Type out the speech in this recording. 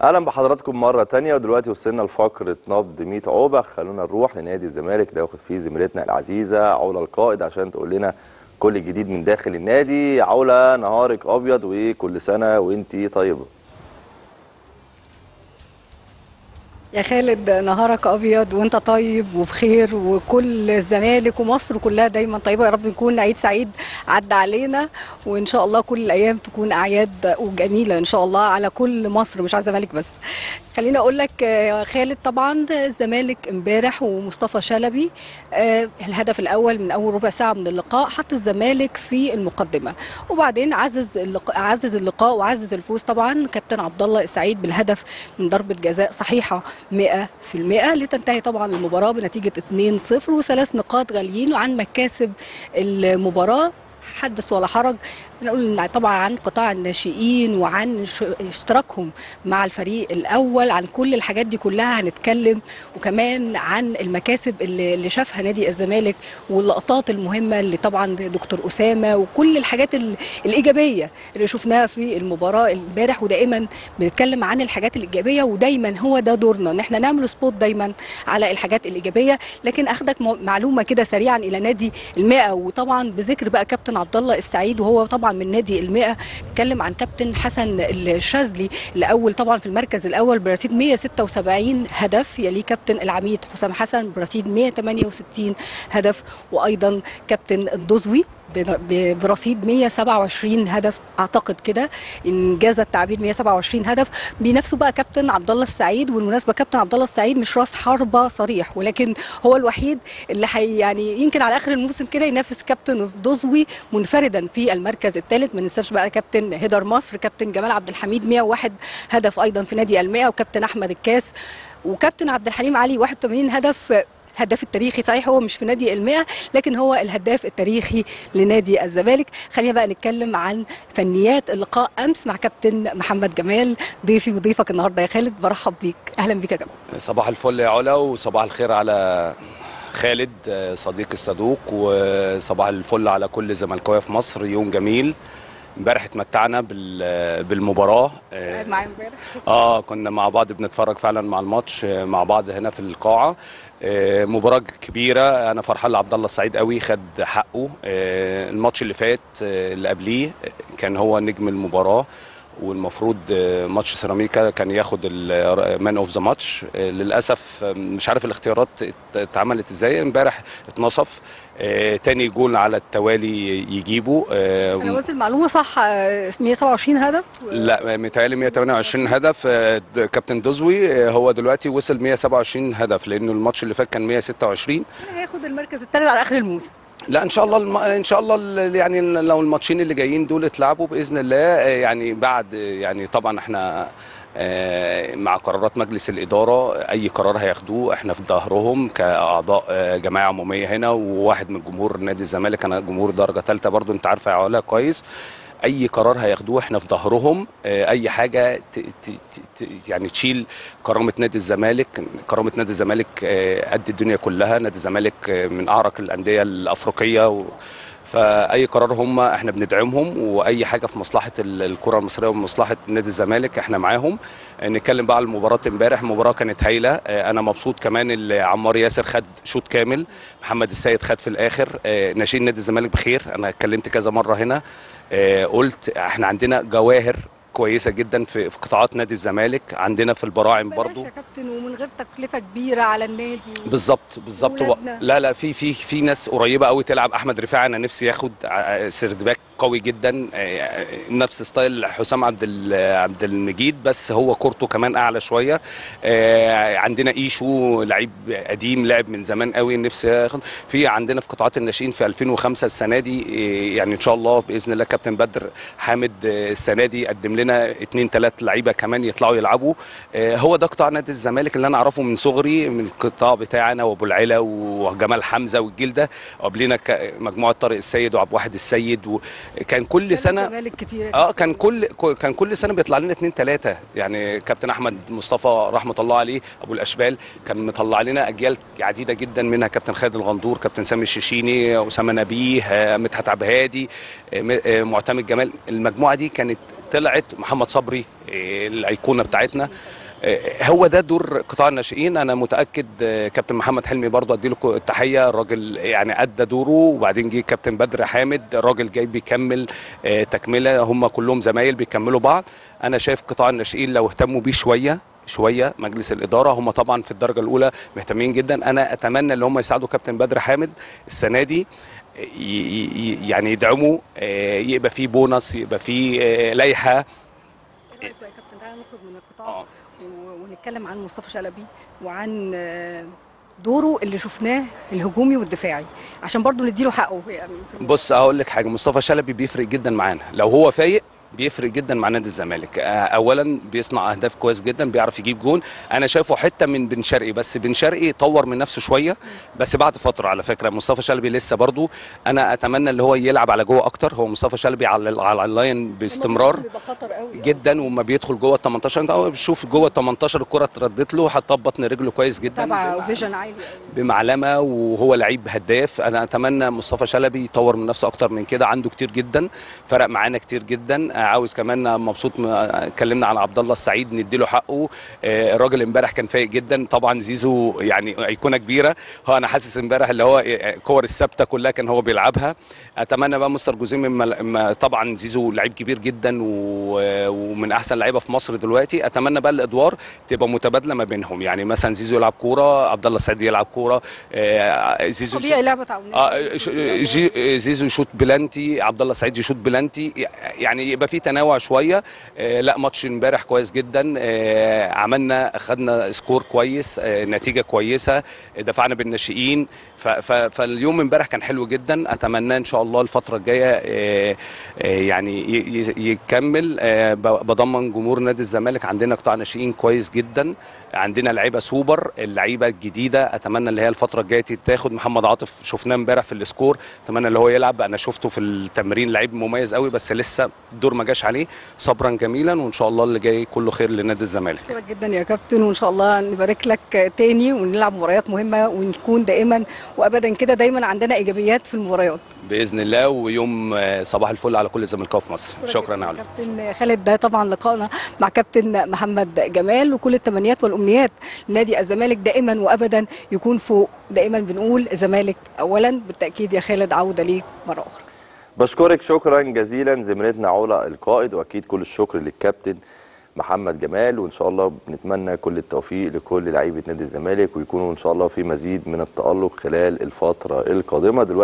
اهلا بحضراتكم مره تانية ودلوقتي وصلنا لفقره نبض 100 عقبه خلونا نروح لنادي الزمالك ده ياخد فيه زميلتنا العزيزه علا القائد عشان تقول لنا كل جديد من داخل النادي علا نهارك ابيض وكل سنه وانتي طيبه يا خالد نهارك ابيض وانت طيب وبخير وكل الزمالك ومصر كلها دايما طيبه يا رب يكون عيد سعيد عدى علينا وان شاء الله كل الايام تكون اعياد وجميله ان شاء الله على كل مصر مش على الزمالك بس خليني اقول لك يا خالد طبعا الزمالك امبارح ومصطفى شلبي آه، الهدف الاول من اول ربع ساعه من اللقاء حط الزمالك في المقدمه وبعدين عزز اللقاء عزز اللقاء وعزز الفوز طبعا كابتن عبد الله السعيد بالهدف من ضربه جزاء صحيحه 100% لتنتهي طبعا المباراه بنتيجه 2-0 وثلاث نقاط غاليين وعن مكاسب المباراه حدث ولا حرج نقول إن طبعا عن قطاع الناشئين وعن ش- اشتراكهم مع الفريق الاول عن كل الحاجات دي كلها هنتكلم وكمان عن المكاسب اللي اللي شافها نادي الزمالك واللقطات المهمه اللي طبعا دكتور اسامه وكل الحاجات ال- الايجابيه اللي شفناها في المباراه امبارح ودائما بنتكلم عن الحاجات الايجابيه ودايما هو ده دورنا ان احنا نعمل سبوت دايما على الحاجات الايجابيه لكن اخدك م- معلومه كده سريعا الى نادي المئة وطبعا بذكر بقى كابتن عبد الله السعيد وهو طبعا من نادي المئة نتكلم عن كابتن حسن الشاذلي الاول طبعا في المركز الاول برصيد 176 هدف يليه كابتن العميد حسام حسن برصيد 168 هدف وايضا كابتن الدزوي ب- ب- برصيد 127 هدف اعتقد كده انجاز التعبير 127 هدف بينافسه بقى كابتن عبد الله السعيد والمناسبه كابتن عبد الله السعيد مش راس حربه صريح ولكن هو الوحيد اللي حي يعني يمكن على اخر الموسم كده ينافس كابتن الدزوي منفردا في المركز الثالث ما ننساش بقى كابتن هيدر مصر كابتن جمال عبد الحميد 101 هدف ايضا في نادي المئة وكابتن احمد الكاس وكابتن عبد الحليم علي 81 هدف الهداف التاريخي صحيح هو مش في نادي المئة لكن هو الهداف التاريخي لنادي الزمالك خلينا بقى نتكلم عن فنيات اللقاء امس مع كابتن محمد جمال ضيفي وضيفك النهارده يا خالد برحب بيك اهلا بيك يا جمال صباح الفل يا علا وصباح الخير على خالد آه، صديقي الصدوق وصباح الفل على كل زملكاويه في مصر يوم جميل امبارح اتمتعنا بال- بالمباراه آه، قاعد معايا امبارح اه كنا مع بعض بنتفرج فعلا مع الماتش آه، مع بعض هنا في القاعه آه، مباراه كبيره انا فرحان لعبد الله السعيد قوي خد حقه آه، الماتش اللي فات آه، اللي قبليه آه، كان هو نجم المباراه والمفروض آه، ماتش سيراميكا كان ياخد المان اوف ذا ماتش للاسف آه، مش عارف الاختيارات ات- اتعملت ازاي امبارح اتنصف آه، تاني جول على التوالي يجيبه آه، انا قلت المعلومه صح آه، 127 هدف لا متهيألي 128 هدف آه، د- كابتن دزوي آه، هو دلوقتي وصل 127 هدف لانه الماتش اللي فات كان 126 هياخد المركز الثالث على اخر الموسم لا ان شاء الله الم... ان شاء الله ال- يعني لو الماتشين اللي جايين دول اتلعبوا باذن الله آه، يعني بعد آه، يعني طبعا احنا آه، مع قرارات مجلس الاداره اي قرار هياخدوه احنا في ظهرهم كاعضاء آه، جمعيه عموميه هنا وواحد من جمهور نادي الزمالك انا جمهور درجه ثالثه برضو انت عارفه يا علا كويس اي قرار هياخدوه احنا في ظهرهم آه، اي حاجه ت... ت... ت... ت- يعني تشيل كرامه نادي الزمالك كرامه نادي الزمالك آه، قد الدنيا كلها نادي الزمالك آه، من اعرق الانديه الافريقيه و... فاي قرار هم احنا بندعمهم واي حاجه في مصلحه ال- الكره المصريه ومصلحه نادي الزمالك احنا معاهم آه، نتكلم بقى على المباراه امبارح المباراه كانت هايله آه، انا مبسوط كمان اللي عمار ياسر خد شوط كامل محمد السيد خد في الاخر آه، ناشئين نادي الزمالك بخير انا اتكلمت كذا مره هنا آه، قلت احنا عندنا جواهر كويسه جدا في في قطاعات نادي الزمالك عندنا في البراعم برضو بلاش يا كابتن ومن غير تكلفه كبيره على النادي بالظبط بالظبط و... ولادنا. لا لا في في في ناس قريبه قوي تلعب احمد رفاعي انا نفسي ياخد ع- سيرد باك قوي جدا آه، نفس ستايل حسام عبد ال- عبد المجيد بس هو كورته كمان اعلى شويه آه، عندنا ايشو لعيب قديم لعب من زمان قوي نفسي ياخد في عندنا في قطاعات الناشئين في 2005 السنه دي آه، يعني ان شاء الله باذن الله كابتن بدر حامد آه، السنه دي قدم لنا اثنين ثلاث لعيبه كمان يطلعوا يلعبوا آه، هو ده قطاع نادي الزمالك اللي انا اعرفه من صغري من القطاع بتاعنا وابو العلا وجمال حمزه والجيل ده وقبلنا ك- مجموعه طارق السيد وعبد الواحد السيد وكان كل سنه الزمالك كتير اه كان كل كان كل سنه بيطلع لنا اثنين ثلاثه يعني كابتن احمد مصطفى رحمه الله عليه ابو الاشبال كان مطلع لنا اجيال عديده جدا منها كابتن خالد الغندور كابتن سامي الشيشيني اسامه نبيه آه، مدحت عبد الهادي آه، م- آه، معتمد جمال المجموعه دي كانت طلعت محمد صبري آه، الايقونه بتاعتنا آه، هو ده دور قطاع الناشئين انا متاكد آه، كابتن محمد حلمي برضه اديله كو- التحيه الراجل يعني ادى دوره وبعدين جه كابتن بدر حامد الراجل جاي بيكمل آه، تكمله هم كلهم زمايل بيكملوا بعض انا شايف قطاع الناشئين لو اهتموا بيه شويه شويه مجلس الاداره هم طبعا في الدرجه الاولى مهتمين جدا انا اتمنى ان هم يساعدوا كابتن بدر حامد السنه دي ي- ي- يعني يدعموا آه، يبقى فيه بونص يبقى فيه آه، لائحه ايه رايك يا كابتن تعالى نخرج من القطاع آه. و- ونتكلم عن مصطفى شلبي وعن آه، دوره اللي شفناه الهجومي والدفاعي عشان برضو نديله حقه يعني بص هقول لك حاجه مصطفى شلبي بيفرق جدا معانا لو هو فايق بيفرق جدا مع نادي الزمالك آه، اولا بيصنع اهداف كويس جدا بيعرف يجيب جون انا شايفه حته من بن شرقي بس بن شرقي طور من نفسه شويه بس بعد فتره على فكره مصطفى شلبي لسه برضو انا اتمنى اللي هو يلعب على جوه اكتر هو مصطفى شلبي على على اللاين باستمرار بيبقى خطر قوي جدا وما بيدخل جوه ال 18 انت اول بتشوف جوه ال 18 الكره اتردت له حطها ببطن رجله كويس جدا تبع بمع- فيجن عالي قوي بمعلمه وهو لعيب هداف انا اتمنى مصطفى شلبي يطور من نفسه اكتر من كده عنده كتير جدا فرق معانا كتير جدا آه، عاوز كمان مبسوط م- آه، اتكلمنا عن عبد الله السعيد نديله حقه آه، الراجل امبارح كان فايق جدا طبعا زيزو يعني ايقونه كبيره هو انا حاسس امبارح اللي هو آه، كور الثابته كلها كان هو بيلعبها اتمنى بقى مستر جوزيه مما- ما طبعا زيزو لعيب كبير جدا و- ومن احسن لعيبه في مصر دلوقتي اتمنى بقى الادوار تبقى متبادله ما بينهم يعني مثلا زيزو يلعب كوره عبد الله السعيد يلعب كوره آه، زيزو يشوط- طبيعي لعبه تعاونيه اه ش- جي- زيزو يشوط بلانتي عبد الله السعيد يشوط بلانتي يعني يبقى في تنوع شويه آه لا ماتش امبارح كويس جدا آه عملنا خدنا سكور كويس آه نتيجه كويسه دفعنا بالناشئين ف- ف- فاليوم امبارح كان حلو جدا اتمنى ان شاء الله الفتره الجايه آه آه يعني ي- ي- يكمل آه ب- بضمن جمهور نادي الزمالك عندنا قطاع ناشئين كويس جدا عندنا لعيبه سوبر اللعيبه الجديده اتمنى اللي هي الفتره الجايه تاخد محمد عاطف شفناه امبارح في السكور اتمنى اللي هو يلعب انا شفته في التمرين لعيب مميز قوي بس لسه الدور ما جاش عليه صبرا جميلا وان شاء الله اللي جاي كله خير لنادي الزمالك شكرا جدا يا كابتن وان شاء الله نبارك لك تاني ونلعب مباريات مهمه ونكون دائما وابدا كده دايما عندنا ايجابيات في المباريات باذن الله ويوم آه، صباح الفل على كل زملكاوي في مصر شكرا يا علي كابتن خالد ده طبعا لقائنا مع كابتن محمد جمال وكل التمنيات والامنيات لنادي الزمالك دائما وابدا يكون فوق دائما بنقول الزمالك اولا بالتاكيد يا خالد عوده ليك مره اخرى بشكرك شكرا جزيلا زميلتنا علا القائد واكيد كل الشكر للكابتن محمد جمال وان شاء الله بنتمنى كل التوفيق لكل لعيبه نادي الزمالك ويكونوا ان شاء الله في مزيد من التالق خلال الفتره القادمه دلوقتي